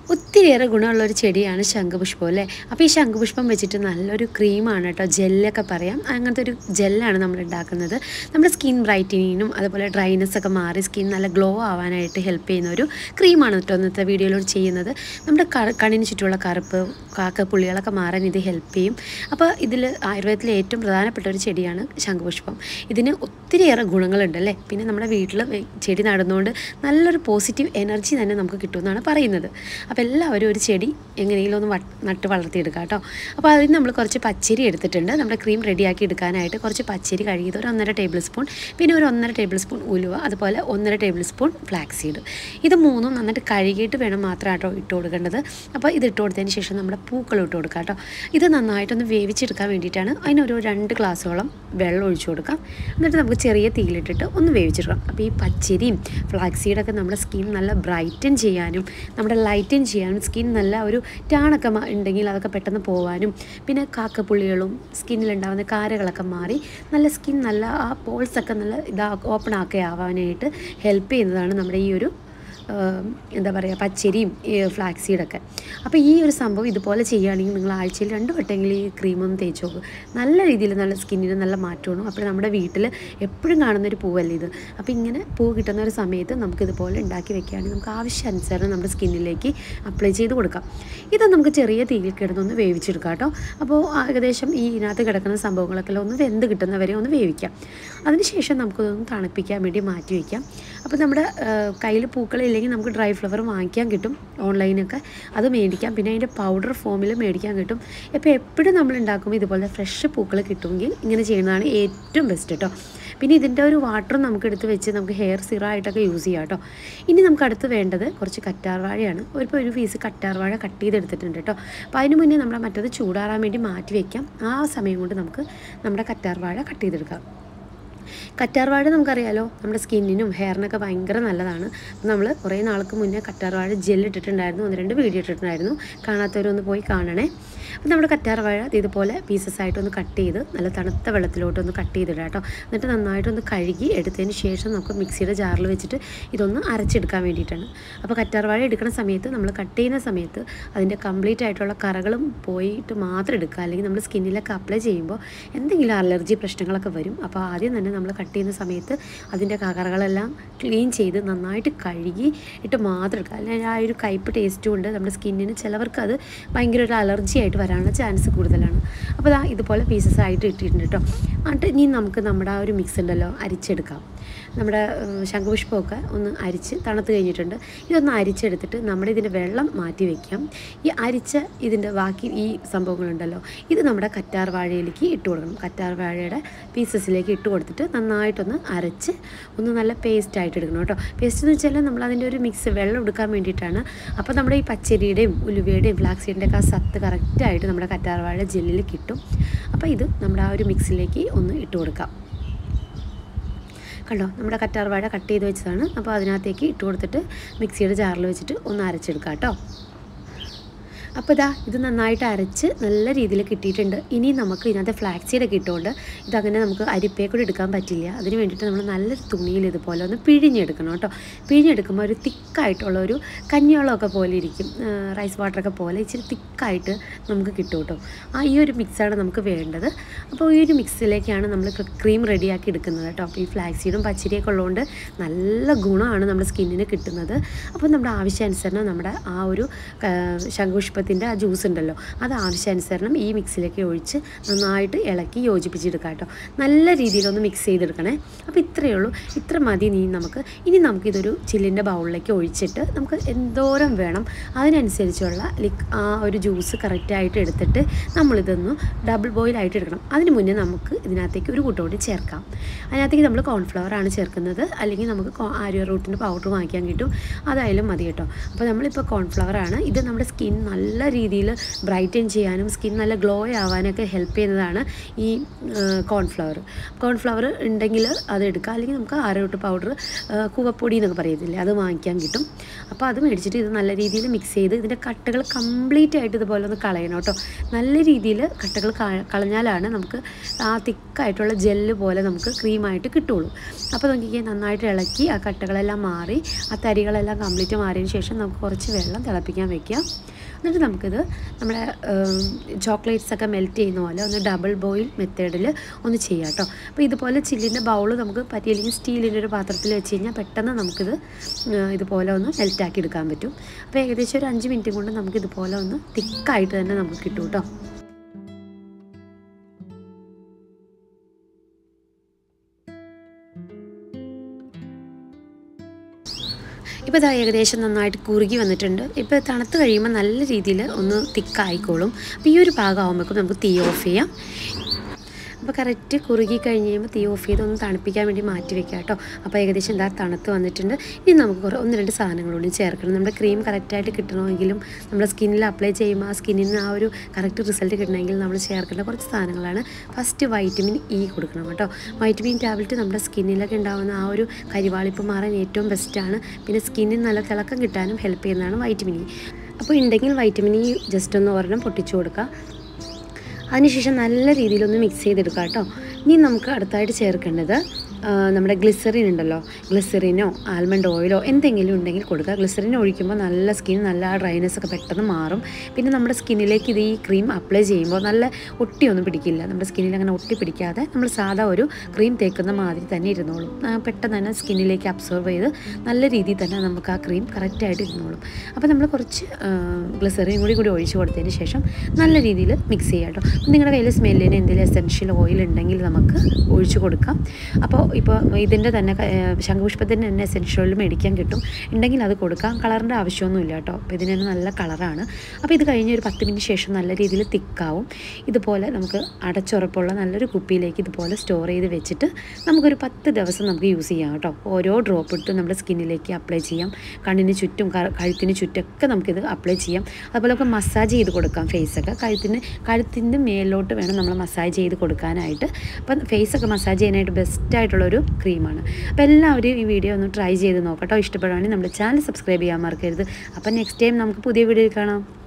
ഒത്തിരിയേറെ ഗുണമുള്ള ഒരു ചെടിയാണ് ശംഖുപുഷ്പം അല്ലേ അപ്പോൾ ഈ ശംഖുപുഷ്പം വെച്ചിട്ട് നല്ലൊരു ക്രീമാണ് കേട്ടോ ജെല്ലൊക്കെ പറയാം അങ്ങനത്തെ ഒരു ജെല്ലാണ് നമ്മൾ ഉണ്ടാക്കുന്നത് നമ്മുടെ സ്കിൻ ബ്രൈറ്റനിങ്ങിനും അതുപോലെ ഡ്രൈനെസ് ഒക്കെ മാറി സ്കിൻ നല്ല ഗ്ലോ ആവാനായിട്ട് ഹെൽപ്പ് ചെയ്യുന്ന ഒരു ക്രീമാണ് കേട്ടോ ഇന്നത്തെ വീഡിയോയിലൂടെ ചെയ്യുന്നത് നമ്മുടെ കറ കണ്ണിന് ചുറ്റുമുള്ള കറുപ്പ് കാക്കപ്പുള്ളികളൊക്കെ മാറാൻ ഇത് ഹെൽപ്പ് ചെയ്യും അപ്പോൾ ഇതിൽ ആയുർവേദത്തിലെ ഏറ്റവും പ്രധാനപ്പെട്ട ഒരു ചെടിയാണ് ശംഖുപുഷ്പം ഇതിന് ഒത്തിരിയേറെ ഗുണങ്ങളുണ്ട് അല്ലേ പിന്നെ നമ്മുടെ വീട്ടിൽ ചെടി നടുന്നതുകൊണ്ട് നല്ലൊരു പോസിറ്റീവ് എനർജി തന്നെ നമുക്ക് കിട്ടുമെന്നാണ് പറയുന്നത് അപ്പോൾ എല്ലാവരും ഒരു ചെടി എങ്ങനെയെങ്കിലും ഒന്ന് വട്ട് നട്ട് വളർത്തിയെടുക്കുക കേട്ടോ അപ്പോൾ അതിന് നമ്മൾ കുറച്ച് പച്ചരി എടുത്തിട്ടുണ്ട് നമ്മുടെ ക്രീം റെഡിയാക്കി എടുക്കാനായിട്ട് കുറച്ച് പച്ചരി കഴുകിയത് ഒരു ഒന്നര ടേബിൾ സ്പൂൺ പിന്നെ ഒരു ഒന്നര ടേബിൾ സ്പൂൺ ഉലുവ അതുപോലെ ഒന്നര ടേബിൾ സ്പൂൺ ഫ്ലാക്സ് സീഡ് ഇത് മൂന്നും നന്നായിട്ട് കഴുകിയിട്ട് വേണം മാത്രം കേട്ടോ ഇട്ട് കൊടുക്കേണ്ടത് അപ്പോൾ ഇത് ഇട്ട് കൊടുത്തതിന് ശേഷം നമ്മുടെ പൂക്കൾ ഇട്ട് കൊടുക്കുക കേട്ടോ ഇത് നന്നായിട്ടൊന്ന് വേവിച്ചെടുക്കാൻ വേണ്ടിയിട്ടാണ് അതിനൊരു രണ്ട് ഗ്ലാസ്സോളം വെള്ളം ഒഴിച്ചു കൊടുക്കാം എന്നിട്ട് നമുക്ക് ചെറിയ തീയിലിട്ടിട്ട് ഒന്ന് വേവിച്ചെടുക്കാം അപ്പോൾ ഈ പച്ചരിയും ഫ്ലാക്സ് സീഡൊക്കെ നമ്മുടെ സ്കിൻ നല്ല ബ്രൈറ്റൻ ചെയ്യാനും നമ്മുടെ ലൈറ്റൻ ചെയ്യാനും സ്കിൻ നല്ല ഒരു ടാണൊക്കെ മ- ഉണ്ടെങ്കിൽ അതൊക്കെ പെട്ടെന്ന് പോകാനും പിന്നെ കാക്കപ്പുള്ളികളും സ്കിന്നിലുണ്ടാകുന്ന കാരകളൊക്കെ മാറി നല്ല സ്കിൻ നല്ല ആ പോൾസൊക്കെ നല്ല ഇതാ ഓപ്പൺ ആക്കി ആവാനായിട്ട് ഹെൽപ്പ് ചെയ്യുന്നതാണ് നമ്മുടെ ഈ ഒരു ആം, എന്താ പറയുക പച്ചരിയും ഫ്ലാക്സ് സീഡൊക്കെ അപ്പോൾ ഈ ഒരു സംഭവം ഇതുപോലെ ചെയ്യുകയാണെങ്കിൽ നിങ്ങൾ ആഴ്ചയിൽ രണ്ട് വട്ടമെങ്കിലും ഈ ക്രീമൊന്ന് തേച്ച് നോക്കും നല്ല രീതിയിൽ നല്ല സ്കിന്നിന് നല്ല മാറ്റമാണ് അപ്പോൾ നമ്മുടെ വീട്ടിൽ എപ്പോഴും കാണുന്നൊരു പൂവല്ലേ ഇത് അപ്പോൾ ഇങ്ങനെ പൂ കിട്ടുന്ന ഒരു സമയത്ത് നമുക്കിതുപോലെ ഉണ്ടാക്കി വെക്കുകയാണെങ്കിൽ നമുക്ക് ആവശ്യാനുസരണം നമ്മുടെ സ്കിന്നിലേക്ക് അപ്ലൈ ചെയ്ത് കൊടുക്കാം ഇത് നമുക്ക് ചെറിയ തീയിൽ കിടന്നൊന്ന് വേവിച്ചെടുക്കാം കേട്ടോ അപ്പോൾ ഏകദേശം ഈ ഇതിനകത്ത് കിടക്കുന്ന സംഭവങ്ങളൊക്കെ ഒന്ന് വെന്ത് കിട്ടുന്നവരെ ഒന്ന് വേവിക്കാം അതിനുശേഷം നമുക്കതൊന്ന് തണുപ്പിക്കാൻ വേണ്ടി മാറ്റി വയ്ക്കാം അപ്പോൾ നമ്മുടെ കയ്യിൽ പൂക്കളില്ലെങ്കിൽ നമുക്ക് ഡ്രൈ ഫ്ലവർ വാങ്ങിക്കാൻ കിട്ടും ഓൺലൈനൊക്കെ അത് മേടിക്കാം പിന്നെ അതിൻ്റെ പൗഡർ ഫോമിൽ മേടിക്കാൻ കിട്ടും ഇപ്പോൾ എപ്പോഴും നമ്മൾ ഉണ്ടാക്കുമ്പോൾ ഇതുപോലെ ഫ്രഷ് പൂക്കൾ കിട്ടുമെങ്കിൽ ഇങ്ങനെ ചെയ്യുന്നതാണ് ഏറ്റവും ബെസ്റ്റ് കേട്ടോ പിന്നെ ഇതിൻ്റെ ഒരു വാട്ടർ നമുക്ക് എടുത്ത് വെച്ച് നമുക്ക് ഹെയർ സിറായിട്ടൊക്കെ യൂസ് ചെയ്യാം കേട്ടോ ഇനി നമുക്ക് അടുത്ത് വേണ്ടത് കുറച്ച് കറ്റാർ വാഴയാണ് ഒരു ഇപ്പോൾ ഒരു പീസ് കറ്റാർ വാഴ കട്ട് ചെയ്തെടുത്തിട്ടുണ്ട് കേട്ടോ അപ്പോൾ അതിന് മുന്നേ നമ്മുടെ മറ്റത് ചൂടാറാൻ വേണ്ടി മാറ്റി വയ്ക്കാം ആ സമയം കൊണ്ട് നമുക്ക് നമ്മുടെ കറ്റാർ വാഴ കട്ട് ചെയ്തെടുക്കാം കറ്റാർവാഴ നമുക്കറിയാലോ നമ്മുടെ സ്കിന്നിനും ഹെയറിനൊക്കെ ഭയങ്കര നല്ലതാണ് നമ്മൾ കുറേ നാൾക്ക് മുന്നേ കറ്റാർവാഴ ജെൽ ഇട്ടിട്ടുണ്ടായിരുന്നു ഒന്ന് രണ്ട് വീഡിയോ ഇട്ടിട്ടുണ്ടായിരുന്നു കാണാത്തവരൊന്ന് പോയി കാണണേ അപ്പം നമ്മുടെ കറ്റാർവാഴ ഇത് ഇതുപോലെ പീസസ് ആയിട്ടൊന്ന് കട്ട് ചെയ്ത് നല്ല തണുത്ത വെള്ളത്തിലോട്ടൊന്ന് കട്ട് ചെയ്തിടാം കേട്ടോ എന്നിട്ട് നന്നായിട്ടൊന്ന് കഴുകി എടുത്തതിന് ശേഷം നമുക്ക് മിക്സിയുടെ ജാറിൽ വെച്ചിട്ട് ഇതൊന്ന് അരച്ചെടുക്കാൻ വേണ്ടിയിട്ടാണ് അപ്പോൾ കറ്റാർവാഴ എടുക്കുന്ന സമയത്ത് നമ്മൾ കട്ട് ചെയ്യുന്ന സമയത്ത് അതിൻ്റെ കംപ്ലീറ്റ് ആയിട്ടുള്ള കറകളും പോയിട്ട് മാത്രം എടുക്കുക അല്ലെങ്കിൽ നമ്മൾ സ്കിന്നിലൊക്കെ അപ്ലൈ ചെയ്യുമ്പോൾ എന്തെങ്കിലും അലർജി പ്രശ്നങ്ങളൊക്കെ വരും അപ്പോൾ ആദ്യം തന്നെ നമ്മൾ കട്ട് ചെയ്യുന്ന സമയത്ത് അതിൻ്റെ കറകളെല്ലാം ക്ലീൻ ചെയ്ത് നന്നായിട്ട് കഴുകി ഇട്ട് മാത്രം എടുക്കുക അല്ലെങ്കിൽ ആ ഒരു കയ്പ്പ് ടേസ്റ്റും ഉണ്ട് നമ്മുടെ സ്കിന്നിന് ചിലവർക്ക് അത് ഭയങ്കര ഒരു അലർജി ആയിട്ട് വരാനുള്ള ചാൻസ് കൂടുതലാണ് അപ്പോൾ ദാ ഇതുപോലെ പീസസ് ആയിട്ട് ഇട്ടിട്ടുണ്ട് കേട്ടോ എന്നിട്ട് ഇനി നമുക്ക് നമ്മുടെ ആ ഒരു മിക്സ് ഉണ്ടല്ലോ അരിച്ചെടുക്കാം നമ്മുടെ ഏഹ്, ശംഖുപുഷ്പമൊക്കെ ഒന്ന് അരിച്ച് തണുത്ത് കഴിഞ്ഞിട്ടുണ്ട് ഇതൊന്ന് അരിച്ചെടുത്തിട്ട് നമ്മുടെ ഇതിൻ്റെ വെള്ളം മാറ്റി വയ്ക്കാം ഈ അരിച്ച ഇതിൻ്റെ ബാക്കി ഈ സംഭവങ്ങളുണ്ടല്ലോ ഇത് നമ്മുടെ കറ്റാർ വാഴയിലേക്ക് ഇട്ട് കൊടുക്കണം കറ്റാർ വാഴയുടെ പീസസിലേക്ക് ഇട്ട് കൊടുത്തിട്ട് നന്നായിട്ടൊന്ന് അരച്ച് ഒന്ന് നല്ല പേസ്റ്റ് ആയിട്ട് എടുക്കണം കേട്ടോ പേസ്റ്റ് എന്ന് വെച്ചാൽ നമ്മൾ അതിൻ്റെ ഒരു മിക്സ് വെള്ളം എടുക്കാൻ വേണ്ടിയിട്ടാണ് അപ്പോൾ നമ്മുടെ ഈ പച്ചരിയുടെയും ഉലുവയുടെയും ഫ്ലാക്സീഡിൻ്റെ ഒക്കെ ആ സത്ത് കറക്റ്റായിട്ട് നമ്മുടെ കറ്റാർ വാഴ ജെല്ലിൽ കിട്ടും അപ്പോൾ ഇത് നമ്മുടെ ആ ഒരു മിക്സിലേക്ക് ഒന്ന് ഇട്ട് കൊടുക്കാം കണ്ടോ നമ്മുടെ കറ്റാർ വാഴ കട്ട് ചെയ്ത് വെച്ചതാണ് അപ്പോൾ അതിനകത്തേക്ക് ഇട്ട് കൊടുത്തിട്ട് മിക്സിയുടെ ജാറിൽ വെച്ചിട്ട് ഒന്ന് അരച്ചെടുക്കാം കേട്ടോ അപ്പോൾ ഇതാ ഇത് നന്നായിട്ട് അരച്ച് നല്ല രീതിയിൽ കിട്ടിയിട്ടുണ്ട് ഇനി നമുക്ക് ഇതിനകത്ത് ഫ്ലാക്സ് സീഡൊക്കെ ഇട്ടുകൊണ്ട് ഇതങ്ങനെ നമുക്ക് അരിപ്പയെ കൂടെ എടുക്കാൻ പറ്റില്ല അതിന് വേണ്ടിയിട്ട് നമ്മൾ നല്ലൊരു തുണിയിൽ ഇതുപോലെ ഒന്ന് പിഴിഞ്ഞെടുക്കണം കേട്ടോ പിഴിഞ്ഞെടുക്കുമ്പോൾ ഒരു തിക്കായിട്ടുള്ള ഒരു കഞ്ഞിവെള്ളമൊക്കെ പോലെ ഇരിക്കും റൈസ് വാട്ടറൊക്കെ പോലെ ഇച്ചിരി തിക്കായിട്ട് നമുക്ക് കിട്ടും കേട്ടോ ആ ഈ ഒരു മിക്സാണ് നമുക്ക് വേണ്ടത് അപ്പോൾ ഈ ഒരു മിക്സിലേക്കാണ് നമ്മൾ ക്രീം റെഡിയാക്കി എടുക്കുന്നത് കേട്ടോ അപ്പോൾ ഈ ഫ്ലാക്സീഡും പച്ചരിയൊക്കെ ഉള്ളതുകൊണ്ട് നല്ല ഗുണമാണ് നമ്മുടെ സ്കിന്നിന് കിട്ടുന്നത് അപ്പോൾ നമ്മുടെ ആവശ്യാനുസരണം നമ്മുടെ ആ ഒരു ആ, ശംഖുപുഷ്പത്തിൻ്റെ ആ ജ്യൂസ് ഉണ്ടല്ലോ അത് ആവശ്യാനുസരണം ഈ മിക്സിലേക്ക് ഒഴിച്ച് നന്നായിട്ട് ഇളക്കി യോജിപ്പിച്ചെടുക്കാം കേട്ടോ നല്ല രീതിയിലൊന്ന് മിക്സ് ചെയ്തെടുക്കണേ അപ്പോൾ ഇത്രയേ ഉള്ളൂ ഇത്ര മതി നീ നമുക്ക് ഇനി നമുക്കിതൊരു ചില്ലിൻ്റെ ബൗളിലേക്ക് ഒഴിച്ചിട്ട് നമുക്ക് എന്തോരം വേണം അതിനനുസരിച്ചുള്ള ലിക് ആ ഒരു ജ്യൂസ് കറക്റ്റായിട്ട് എടുത്തിട്ട് നമ്മളിതൊന്ന് ഡബിൾ ബോയിൽ ആയിട്ട് എടുക്കണം അതിന് മുന്നേ നമുക്ക് ഇതിനകത്തേക്ക് ഒരു കൂട്ടോടി ചേർക്കാം അതിനകത്തേക്ക് നമ്മൾ കോൺഫ്ലവർ ആണ് ചേർക്കുന്നത് അല്ലെങ്കിൽ നമുക്ക് കോ- ആര്യ റൂട്ടിൻ്റെ പൗഡർ വാങ്ങിക്കാൻ കിട്ടും അതായാലും മതി കേട്ടോ അപ്പോൾ നമ്മളിപ്പോൾ കോൺഫ്ലവർ ആണ് ഇത് നമ്മുടെ സ്കിൻ നല്ല നല്ല രീതിയിൽ ബ്രൈറ്റൻ ചെയ്യാനും സ്കിൻ നല്ല ഗ്ലോ ആവാനൊക്കെ ഹെൽപ്പ് ചെയ്യുന്നതാണ് ഈ കോൺഫ്ലവർ കോൺഫ്ലവർ ഉണ്ടെങ്കിൽ അത് എടുക്കുക അല്ലെങ്കിൽ നമുക്ക് ആരോട്ട് പൗഡർ കൂവപ്പൊടി എന്നൊക്കെ പറയത്തില്ലേ അത് വാങ്ങിക്കാൻ കിട്ടും അപ്പോൾ അത് മേടിച്ചിട്ട് ഇത് നല്ല രീതിയിൽ മിക്സ് ചെയ്ത് ഇതിൻ്റെ കട്ടകൾ കംപ്ലീറ്റ് ആയിട്ട് ഇതുപോലെ ഒന്ന് കളയണം കേട്ടോ നല്ല രീതിയിൽ കട്ടകൾ ക- കളഞ്ഞാലാണ് നമുക്ക് ആ തിക്കായിട്ടുള്ള ജെല്ല് പോലെ നമുക്ക് ക്രീമായിട്ട് കിട്ടുള്ളൂ അപ്പോൾ നോക്കിക്കേ നന്നായിട്ട് ഇളക്കി ആ കട്ടകളെല്ലാം മാറി ആ തരികളെല്ലാം കംപ്ലീറ്റ് മാറിയതിന് ശേഷം നമുക്ക് കുറച്ച് വെള്ളം തിളപ്പിക്കാൻ വെക്കുക എന്നിട്ട് നമുക്കിത് നമ്മുടെ ചോക്ലേറ്റ്സ് ഒക്കെ മെൽറ്റ് ചെയ്യുന്ന പോലെ ഒന്ന് ഡബിൾ ബോയിൽ മെത്തേഡിൽ ഒന്ന് ചെയ്യാം കേട്ടോ അപ്പോൾ ഇതുപോലെ ചില്ലിൻ്റെ ബൗൾ നമുക്ക് പറ്റിയില്ലെങ്കിൽ സ്റ്റീലിൻ്റെ ഒരു പാത്രത്തിൽ വെച്ച് കഴിഞ്ഞാൽ പെട്ടെന്ന് നമുക്കിത് ആ, ഇതുപോലെ ഒന്ന് മെൽറ്റാക്കി എടുക്കാൻ പറ്റും അപ്പോൾ ഏകദേശം ഒരു അഞ്ച് മിനിറ്റ് കൊണ്ട് നമുക്ക് ഇതുപോലെ ഒന്ന് തിക്കായിട്ട് തന്നെ നമുക്ക് കിട്ടും കേട്ടോ ഇപ്പോൾ ഇതാ ഏകദേശം നന്നായിട്ട് കുറുകി വന്നിട്ടുണ്ട് ഇപ്പോൾ തണുത്ത് കഴിയുമ്പോൾ നല്ല രീതിയിൽ ഒന്ന് തിക്കായിക്കോളും അപ്പോൾ ഈ ഒരു ഭാഗം ആകുമ്പോഴേക്കും നമുക്ക് തീ ഓഫ് ചെയ്യാം അപ്പോൾ കറക്റ്റ് കുറുകി കഴിഞ്ഞ് കഴിയുമ്പോൾ തീ ഓഫ് ചെയ്ത് ഒന്ന് തണുപ്പിക്കാൻ വേണ്ടി മാറ്റി വെക്കാം കേട്ടോ അപ്പോൾ ഏകദേശം എന്താ തണുത്ത് വന്നിട്ടുണ്ട് ഇനി നമുക്ക് കുറേ ഒന്ന് രണ്ട് സാധനങ്ങളൂടി ചേർക്കണം നമ്മുടെ ക്രീം കറക്റ്റായിട്ട് കിട്ടണമെങ്കിലും നമ്മുടെ സ്കിന്നിൽ അപ്ലൈ ചെയ്യുമ്പോൾ ആ സ്കിന്നിന് ആ ഒരു കറക്റ്റ് റിസൾട്ട് കിട്ടണമെങ്കിൽ നമ്മൾ ചേർക്കേണ്ട കുറച്ച് സാധനങ്ങളാണ് ഫസ്റ്റ് വൈറ്റമിൻ ഇ കൊടുക്കണം കേട്ടോ വൈറ്റമിൻ ടാബ്ലറ്റ് നമ്മുടെ സ്കിന്നിലൊക്കെ ഉണ്ടാകുന്ന ആ ഒരു കരിവാളിപ്പ് മാറാൻ ഏറ്റവും ബെസ്റ്റാണ് പിന്നെ സ്കിന്നിന് നല്ല തിളക്കം കിട്ടാനും ഹെൽപ്പ് ചെയ്യുന്നതാണ് വൈറ്റമിൻ ഇ അപ്പോൾ ഉണ്ടെങ്കിൽ വൈറ്റമിൻ ഇ ജസ്റ്റ് ഒന്ന് ഒരെണ്ണം പൊട്ടിച്ചു കൊടുക്കുക അതിനുശേഷം നല്ല രീതിയിലൊന്ന് മിക്സ് ചെയ്തെടുക്കുക കേട്ടോ ഇനി നമുക്ക് അടുത്തായിട്ട് ചേർക്കേണ്ടത് ആ, നമ്മുടെ ഗ്ലിസറിൻ ഉണ്ടല്ലോ ഗ്ലിസറിനോ ആൽമണ്ട് ഓയിലോ എന്തെങ്കിലും ഉണ്ടെങ്കിൽ കൊടുക്കുക ഗ്ലിസറിൻ ഒഴിക്കുമ്പോൾ നല്ല സ്കിൻ നല്ല ഡ്രൈനെസ് ഒക്കെ പെട്ടെന്ന് മാറും പിന്നെ നമ്മുടെ സ്കിന്നിലേക്ക് ഇത് ഈ ക്രീം അപ്ലൈ ചെയ്യുമ്പോൾ നല്ല ഒട്ടിയൊന്നും പിടിക്കില്ല നമ്മുടെ സ്കിന്നിൽ അങ്ങനെ ഒട്ടി പിടിക്കാതെ നമ്മൾ സാധാ ഒരു ക്രീം തേക്കുന്ന മാതിരി തന്നെ ഇരുന്നോളും ആ, പെട്ടെന്ന് തന്നെ സ്കിന്നിലേക്ക് അബ്സോർവ് ചെയ്ത് നല്ല രീതിയിൽ തന്നെ നമുക്ക് ആ ക്രീം കറക്റ്റായിട്ട് ഇരുന്നോളും അപ്പോൾ നമ്മൾ കുറച്ച് ഗ്ലിസറിൻ കൂടി കൂടി ഒഴിച്ച് കൊടുത്തതിന് ശേഷം നല്ല രീതിയിൽ മിക്സ് ചെയ്യാം കേട്ടോ അപ്പോൾ നിങ്ങളുടെ കയ്യിൽ സ്മെല്ലിന് എന്തെങ്കിലും എസെൻഷ്യൽ ഓയിൽ ഉണ്ടെങ്കിൽ നമുക്ക് ഒഴിച്ച് കൊടുക്കാം അപ്പോൾ ഇപ്പോൾ ഇതിൻ്റെ തന്നെ ക- ഏഹ് ശംഖുപുഷ്പത്തിൻ്റെ തന്നെ എസെൻഷ്യൽ ഓയിൽ മേടിക്കാൻ കിട്ടും ഉണ്ടെങ്കിൽ അത് കൊടുക്കാം കളറിൻ്റെ ആവശ്യമൊന്നുമില്ല കേട്ടോ അപ്പോൾ ഇതിന് തന്നെ നല്ല കളറാണ് അപ്പോൾ ഇത് കഴിഞ്ഞ് ഒരു പത്ത് മിനിറ്റ് ശേഷം നല്ല രീതിയിൽ തിക്കാവും ഇതുപോലെ നമുക്ക് അടച്ചുറപ്പുള്ള നല്ലൊരു കുപ്പിയിലേക്ക് ഇതുപോലെ സ്റ്റോർ ചെയ്ത് വെച്ചിട്ട് നമുക്കൊരു പത്ത് ദിവസം നമുക്ക് യൂസ് ചെയ്യാം കേട്ടോ ഓരോ ഡ്രോപ്പ് എടുത്ത് നമ്മുടെ സ്കിന്നിലേക്ക് അപ്ലൈ ചെയ്യാം കണ്ണിന് ചുറ്റും ക- കഴുത്തിന് ചുറ്റൊക്കെ നമുക്കിത് അപ്ലൈ ചെയ്യാം അതുപോലെ നമുക്ക് മസാജ് ചെയ്ത് കൊടുക്കാം ഫേസൊക്കെ കഴുത്തിന് കഴുത്തിൻ്റെ മേലോട്ട് വേണം നമ്മൾ മസാജ് ചെയ്ത് കൊടുക്കാനായിട്ട് അപ്പം ഫേസൊക്കെ മസാജ് ചെയ്യാനായിട്ട് ബെസ്റ്റ് ആയിട്ടുള്ളൊരു ക്രീമാണ് അപ്പോൾ എല്ലാവരും ഈ വീഡിയോ ഒന്ന് ട്രൈ ചെയ്ത് നോക്കട്ടോ ഇഷ്ടപ്പെടുവാണെങ്കിൽ നമ്മുടെ ചാനൽ സബ്സ്ക്രൈബ് ചെയ്യാൻ മറക്കരുത് അപ്പം നെക്സ്റ്റ് ടൈം നമുക്ക് പുതിയ വീഡിയോ കാണാം